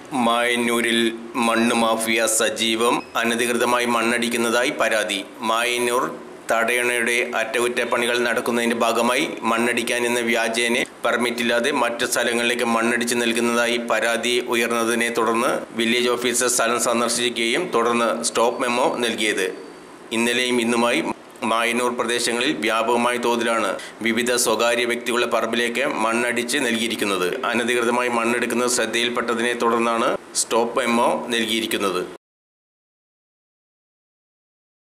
മായന്നൂരിൽ മണ്ണ് മാഫിയ സജീവം അനധികൃതമായി മണ്ണടിക്കുന്നതായി പരാതി മായന്നൂർ തടയണയുടെ അറ്റകുറ്റപ്പണികൾ നടക്കുന്നതിന്റെ ഭാഗമായി മണ്ണടിക്കാൻ എന്ന വ്യാജേനെ പെർമിറ്റില്ലാതെ മറ്റു സ്ഥലങ്ങളിലേക്ക് മണ്ണടിച്ച് നൽകുന്നതായി പരാതി ഉയർന്നതിനെ തുടർന്ന് വില്ലേജ് ഓഫീസർ സ്ഥലം സന്ദർശിക്കുകയും തുടർന്ന് സ്റ്റോപ്പ് മെമ്മോ നൽകിയത് ഇന്നലെയും ഇന്നുമായി മായന്നൂർ പ്രദേശങ്ങളിൽ വ്യാപകമായ തോതിലാണ് വിവിധ സ്വകാര്യ വ്യക്തികളുടെ പറമ്പിലേക്ക് മണ്ണടിച്ച് നൽകിയിരിക്കുന്നത് അനധികൃതമായി മണ്ണെടുക്കുന്നത് ശ്രദ്ധയിൽപ്പെട്ടതിനെ തുടർന്നാണ് സ്റ്റോപ്പ് മെമ്മോ നൽകിയിരിക്കുന്നത്